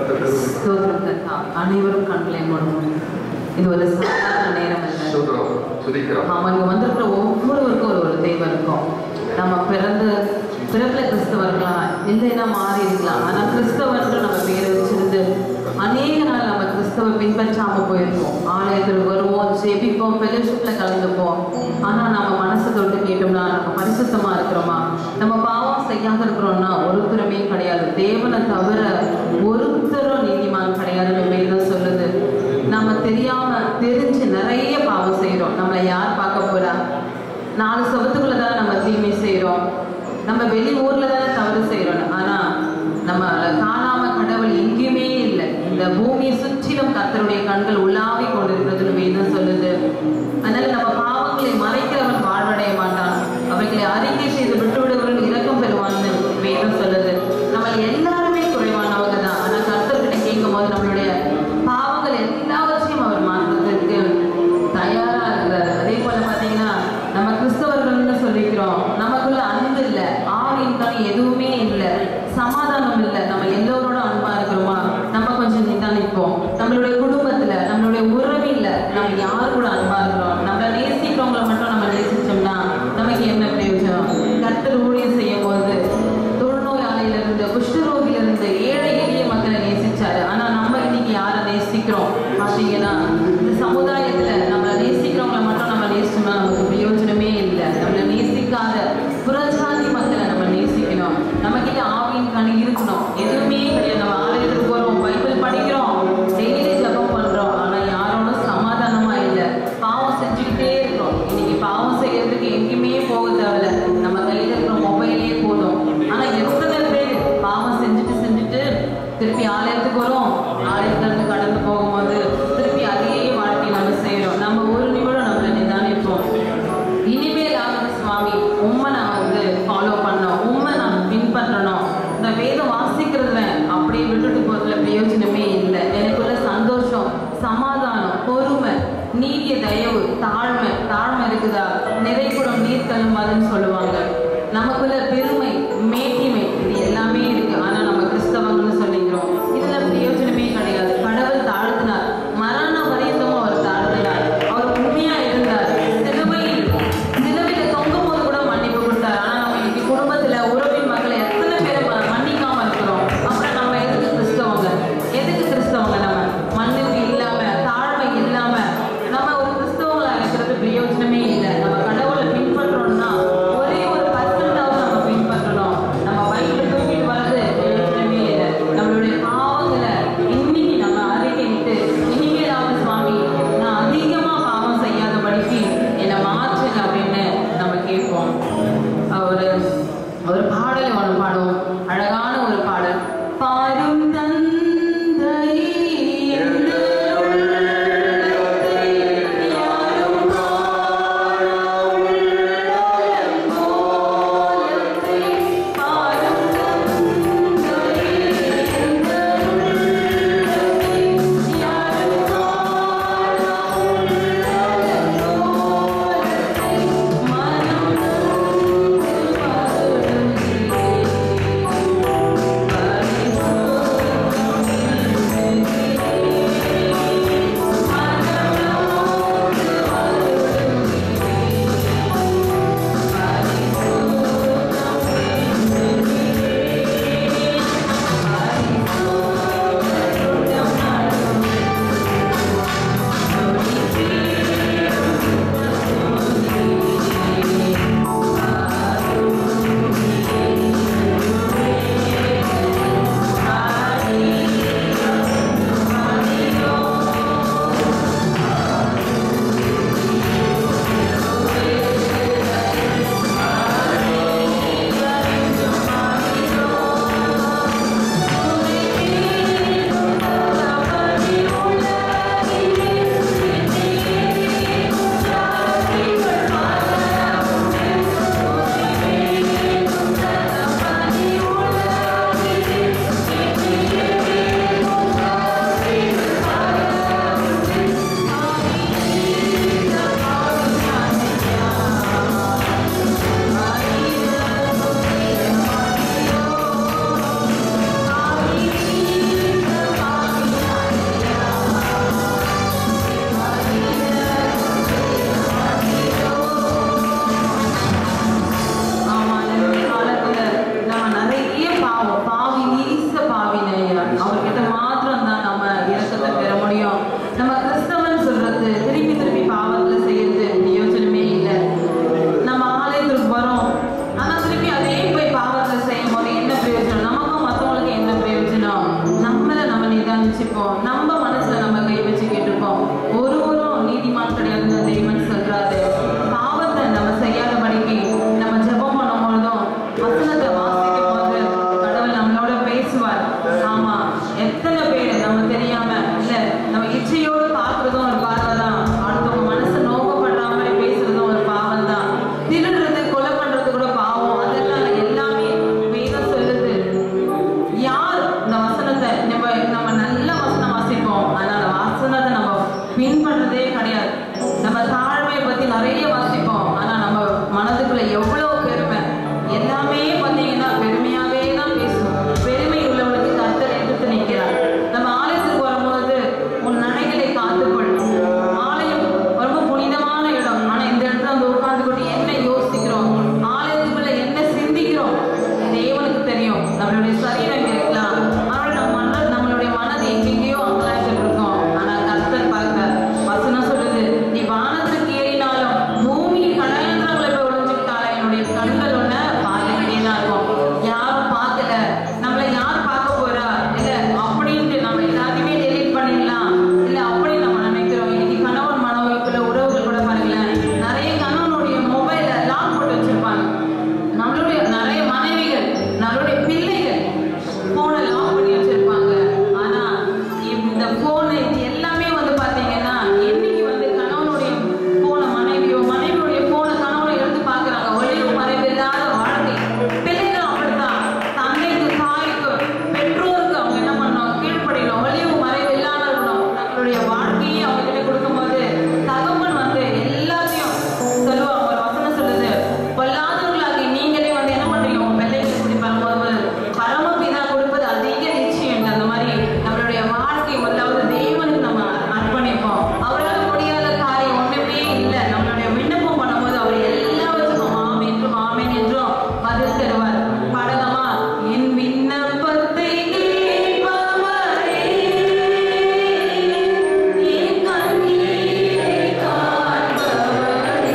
கர்த்தருக்கு ஸ்தோத்திரம் கர்த்தா. அனைவரும் கண்களை மூடணும் இது ஒரு சாதாரண நேரம் அல்ல ஸ்தோத்திரம் துதிக்கிறோம் ஆமா இங்க வந்திருக்கிற ஒவ்வொருவருக்கும் ஒரு ஒரு தெய்வம் இருக்கும் நம்ம பிறந்து பிறப்புல கிறிஸ்தவர்களா இல்லைன்னா மாறி இருக்கலாம் ஆனா கிறிஸ்தவர்கள் நம்ம பேரை வச்சிருந்து அநேக நாள் நம்ம கிறிஸ்தவ பின்பற்றாம போயிருப்போம் ஆலயத்தில் வருவோம் ஜெபிப்போம் ஃபெலோஷிப்ல கலந்துப்போம் ஆனா நம்ம மனசு தொட்டு கேட்டோம்னா நம்ம பரிசுத்தமா இருக்கிறோமா நம்ம பாவம் செய்யாம இருக்கிறோம்னா ஒருத்தருமே கிடையாது தேவனை தவிர ஒருத்தரும் நீதிமான் கிடையாதுன்னு வேதம் சொல்லுது நம்ம தெரியாம தெரிஞ்சு நிறைய பாவம் செய்றோம் நம்மளை யார் பார்க்க போறா நாலு சவத்துக்குள்ள தானே நம்ம தீமை செய்றோம் நம்ம வெளி ஊர்ல தானே தவறு செய்றோம் ஆனா நம்ம காணாம கடவுள் எங்கேயுமே இல்லை இந்த பூமியை சுற்றிலும் கர்த்தருடைய கண்கள் உள்ளாவி கொண்டிருக்கிறதுன்னு வேதம் சொல்லுது அதனால நம்ம பாவங்களை மறைக்கிறவன் வாழ்வடைய மாட்டான் அவைகளை அறிக்கை செய்து விட்டு விடுகிறவன் இரக்கம் பெறுவான்னு வேதம் சொல்லுது நம்ம எல்லாருமே குறைவானவங்க தான் ஆனா கர்த்தர்கிட்ட கேட்கும் போது நம்மளுடைய பாவங்கள் எல்லாவற்றையும் அவர் மாற்றுறதுக்கு தயாரா இருக்கிறாரு அதே போல பாத்தீங்கன்னா நம்ம கிறிஸ்தவர்கள்னு சொல்லிக்கிறோம் நமக்குள்ள அன்பு இல்ல ஆவின் கனி எதுவுமே இல்ல சமாதானம் இல்ல நம்ம எல்லோரோட அன்பா இருக்கிறோமா நம்ம கொஞ்சம் நிதானிப்போம் நம்மளுடைய குடும்பத்துல நம்மளுடைய உறவில நம்ம யார் கூட அன்பா இருக்கிறோம் நம்ம நேசிக்கிறவங்களை மட்டும் நம்ம நேசிச்சோம்னா நமக்கு என்ன பிரயோஜனம் கர்த்தர் ஊழியம் செய்யும் போது தொழுநோயாளியில இருந்து குஷ்டரோகில இருந்து ஏழை எளிய மக்களை நேசிச்சாரு ஆனா நம்ம இன்னைக்கு யாரை நேசிக்கிறோம் பாத்தீங்கன்னா இந்த சமுதாயத்துல நம்மளை நேசிக்கிறவங்களை மட்டும் நம்ம நேசிச்சோம்னா நமக்கு பிரயோஜனமே இல்லை நம்மளை நேசிக்காத புறஜாதி மக்களை நம்ம நேசிக்கணும் நம்ம கிட்ட ஆவியின் கனி இருக்கணும் எதுவுமே கிடையாது நம்ம ஆலயத்துக்கு போறோம் பைபிள் படிக்கிறோம் டெய்லி ஜெபம் பண்றோம் ஆனா யாரோட சமாதானமா இல்லை பாவம் செஞ்சுக்கிட்டே இருக்கோம் இன்னைக்கு பாவம் செய்யறதுக்கு எங்கேயுமே போக தேவையில்ல நம்ம கையில இருக்கிற மொபைலே போதும் ஆனா எத்தனை பேர் பாவம் செஞ்சுட்டு செஞ்சுட்டு திருப்பி ஆலயத்துக்கு வரோம் ஆலயத்துல இருந்து கடந்து போகும்போது திருப்பி அதே வாழ்க்கை நம்ம செய்யறோம் நம்ம ஒரு நிமிடம் நம்மளை நிதானிப்போம் இனிமேல் ஆகுது சுவாமி உண்மை நான் வந்து ஃபாலோ பண்ணோம் உண்மை நான் பின்பற்றணும் இந்த வேதம் வாசிக்கிறதுல அப்படியே விட்டுட்டு போறதுல பிரயோஜனமே இல்லை எனக்குள்ள சந்தோஷம் சமாதானம் பொறுமை நீடிய தயவு தாழ்மை தாழ்மை இருக்குதா நிறைகுடம் நீர் தள்ளுமாதுன்னு சொல்லுவாங்க நமக்குள்ள பெருமை மேட்டிமை இது எல்லாமே இருக்கு ஆனா நம்ம கிறிஸ்தவங்கன்னு சொல்லிக்கிறோம் இதுல பிரயோஜனமே கிடையாது கடவுள் தாழ்த்தினார் யோசிப்போம் நம்ம மனசுல நம்ம கை வச்சு கேட்டிருப்போம் ஒருவரும் நீதிமான் கிடையாது தேவன் சொல்றாரு பாவத்தை நம்ம செய்யாதபடிக்கு நம்ம ஜெபம் பண்ணும் பொழுதும் வசனத்தை வாசிக்கும் போது கடவுள் நம்மளோட பேசுவார் ஆமா எத்தனை பேர் நம்ம தெரியாம இல்ல நம்ம இச்சையோடு பார்க்கறதும் ஒரு பார்வை தான் அடுத்தவங்க மனசு நோக்கப்படாமலே பேசுறதும் ஒரு பாவம் தான் திருடுறது கொலை பண்றது கூட பாவம் அதெல்லாம் எல்லாமே வேதம் சொல்லுது யார் இந்த வசனத்தை நம்ம நம்ம நல்ல வசனம் வாசிப்போம் ஆனா அந்த வசனத்தை நம்ம பின்பற்றதே கிடையாது நம்ம தாழ்மையை பத்தி நிறைய வாசிப்போம் ஆனா நம்ம மனதுக்குள்ள எவ்வளவு பெருமை எல்லாமே பார்த்தீங்கன்னா பெருமையாவே தான் பேசுவோம் பெருமை உள்ளவனுக்கு கர்த்தர் எதிர்த்து நிற்கிறார் நம்ம ஆலயத்துக்கு வரும்போது உன் நடைகளை காத்துக்கொள் ஆலயம் ரொம்ப புனிதமான இடம் ஆனா இந்த இடத்துல வந்து உட்கார்ந்துக்கிட்டு என்ன யோசிக்கிறோம் ஆலயத்துக்குள்ள என்ன சிந்திக்கிறோம் தேவனுக்கு தெரியும் நம்மளுடைய சரீரம் இருக்கலாம் ஆனால் நம்ம மன நம்மளுடைய மனது எங்கெங்கேயோ அங்கலாய்ச்சிட்டு இருக்கோம் ஆனா கர்த்தர் பார்க்க வசனம் சொல்லுது நீ வானத்துக்கு ஏறினாலும் பூமி கடலங்களை போய் ஒளிஞ்சுக்கிட்டாலும் என்னுடைய கண்கள் ஒண்ணு பார்த்துக்கிட்டே தான் இருக்கும் யாரும் பார்க்கல நம்மளை யார் பார்க்க போறா இல்ல அப்படின்ட்டு நம்ம எல்லாத்தையுமே டெலீட் பண்ணிடலாம் இல்ல அப்படி நம்ம நினைக்கிறோம் இன்னைக்கு கணவன் மனைவிக்குள்ள உறவுகள் கூட பாருங்களேன் நிறைய கணவனுடைய மொபைல லாக் போட்டு வச்சிருப்பாங்க நம்மளுடைய நிறைய மனைவிகள் நம்மளுடைய பிள்ளைகள் போனை லாக் பண்ணி வச்சிருப்பாங்க ஆனா இந்த போன் எல்லாமே வந்து பாத்தீங்கன்னா என்னைக்கு வந்து கணவனுடைய போனை மனைவியோ மனைவியுடைய போனை கணவனை எடுத்து பாக்குறாங்க ஒளிவு மறைவில்லாத வாழ்க்கை பிள்ளைகள் அப்படித்தான் தந்தைக்கு தாய்க்கு பெற்றோருக்கு அவங்க என்ன பண்ணணும் கீழ்ப்படியணும் ஒளிவு மறைவு இல்லாத இருக்கணும் தங்களுடைய வாழ்க்கையை அவங்க கிட்ட கொடுக்கும்போது தகப்பன் வந்து எல்லாத்தையும் சொல்லுவாங்க ஒரு வசனம் சொல்லுது பொல்லாதவர்களாகி நீங்களே வந்து என்ன பண்றீங்க உங்க பிள்ளைகளுக்கு இப்படி பண்ணும்போது பரமபிதா கொடுப்பது அதிக நிச்சயம் அந்த மாதிரி நம்மளுடைய வாழ்க்கை முதலாவது தேவனுக்கு நம்ம அர்ப்பணிப்போம் அவரால் முடியாத காரியம் ஒண்ணுமே இல்லை நம்மளுடைய விண்ணப்பம் பண்ணும்போது அவர் எல்லாவற்றுக்கும் ஆம் என்றும் ஆமேன் என்றும் பதில் தருவார் பாடலாமா என் விண்ணப்பத்தை கேட்பவரே, என் கண்ணீரை காண்பவரே,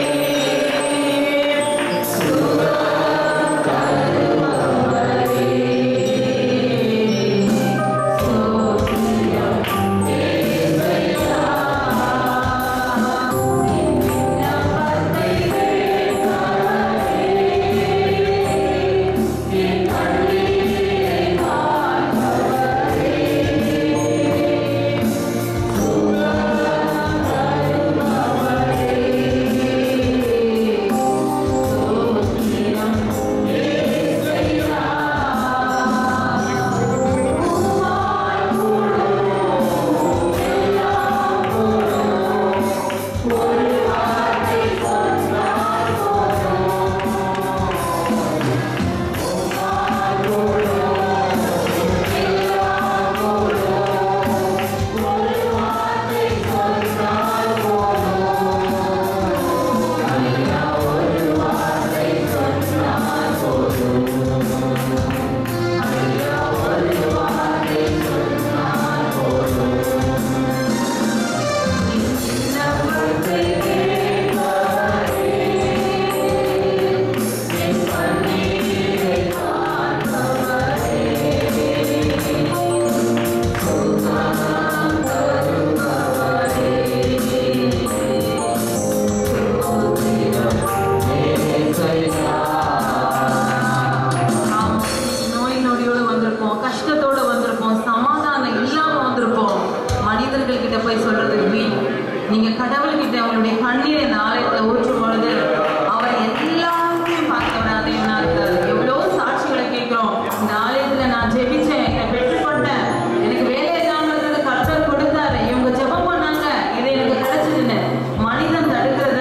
ஆமா. நோய் நொடியோட வந்திருப்போம் கஷ்டத்தோட வந்திருப்போம் சமாதானம் இல்லாம வந்திருப்போம் மனிதர்கள் கிட்ட போய் சொல்றது வீண் நீங்க கடவுள்கிட்ட உங்களுடைய கண்ணீரை இந்த ஆலயத்துல ஊற்றும் பொழுது அவர் எல்லாத்தையும் பார்த்தவர் அது என்ன இருக்காரு எவ்வளோ சாட்சிகளை கேட்கிறோம் இந்த ஆலயத்துல நான் ஜெபிச்சேன் என்னை பெற்றுக்கொண்டேன் எனக்கு வேலை இல்லாம இருந்தது கர்த்தர் கொடுத்தாரு இவங்க ஜெபம் பண்ணாங்க இது எனக்கு கிடைச்சதுன்னு மனிதன் தடுக்கிறத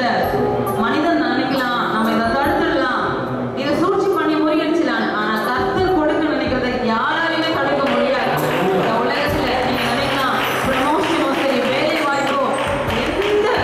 மனிதன் நினைக்கலாம் நம்ம இதை தடுத்துடலாம் இதை சூழ்ச்சி பண்ணி முறியடிச்சலாம் ஆனா கர்த்தர் கொடுக்க நினைக்கிறத யாராலையுமே தடுக்க முடியாது இந்த உலகத்துல நீங்க நினைக்கலாம் ப்ரமோஷனோ சரி வேலை வாய்ப்போ எந்த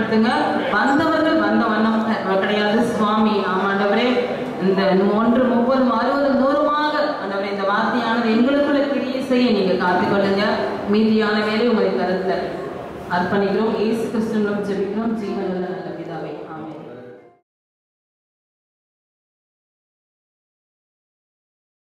பயன்படுத்துங்க வந்தவர்கள் வந்த வண்ணம் க- கிடையாது சுவாமி ஆமாண்டவரே இந்த ஒன்று முப்பது அறுபது நூறுமாக ஆண்டவரே இந்த வார்த்தையானது எங்களுக்குள்ள கிரியை செய்ய நீங்க காத்துக்கொள்ளுங்க மீதியான வேலை உங்களை கருத்துல அர்ப்பணிக்கிறோம் இயேசு கிறிஸ்துவிடம் ஜெபிக்கிறோம் ஜீவனுள்ள நல்ல